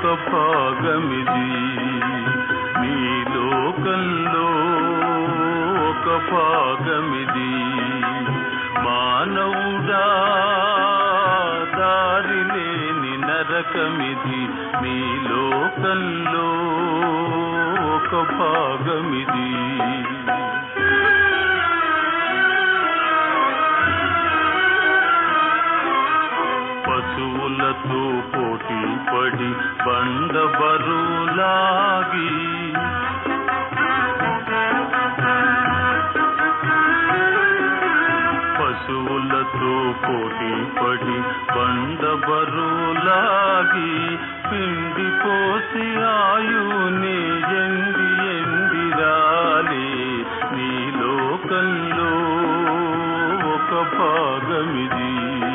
ఒక భాగమిది నీ లోకంలో ఒక భాగమిది మానవుడా దారి లేని నరకమిది నీ లోకంలో ఒక భాగమిది పశువులతో పోటీ పడి బండ బరువులాగి పశువులతో పోటీ పడి బండ బరువులాగి పిండి పోసి ఆయునే ఎండి ఎండి రాలి నీ లోకంలో ఒక భాగమిది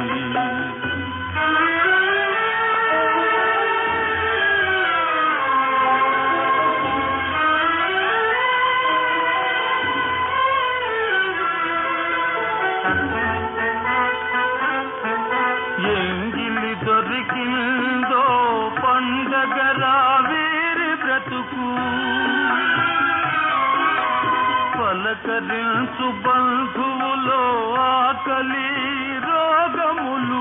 ఎంగిలి దొరికిందో పండగరా వీరి బ్రతుకు పలకరించు బంధువులో ఆకలి రోగములు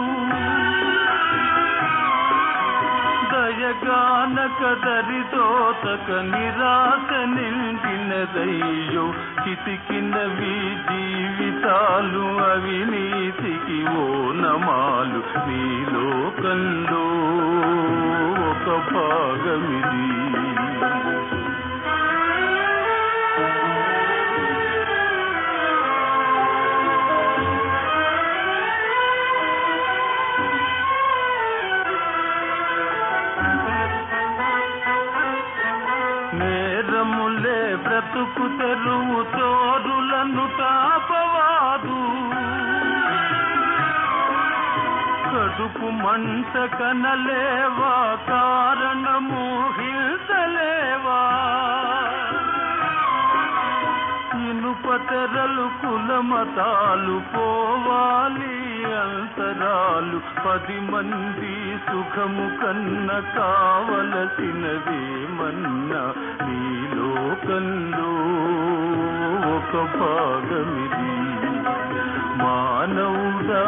దయగానక దరిదోతక నిరాశ నిండినదయ్యో చితికినవి జీవితాలు అవినీతికి ఓ నమాలు నీ లోకంలో ఒక భాగమిది నేరములే బ్రతుకు తెరువు చోరులను తాపవాదు కడుపు మంట కనలేవా కారణము హింసలేవా ఇనుప తెరలు కులమతాలు పోవాలి అంతరాలు పది మంది సుఖము కన్న కావలసినది మన్నా నీ లోకంలో ఒక భాగమిది మానవుడా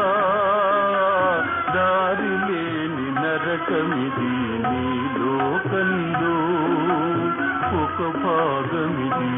దారి లేని నరకమిది నీ లోకంలో ఒక భాగమిది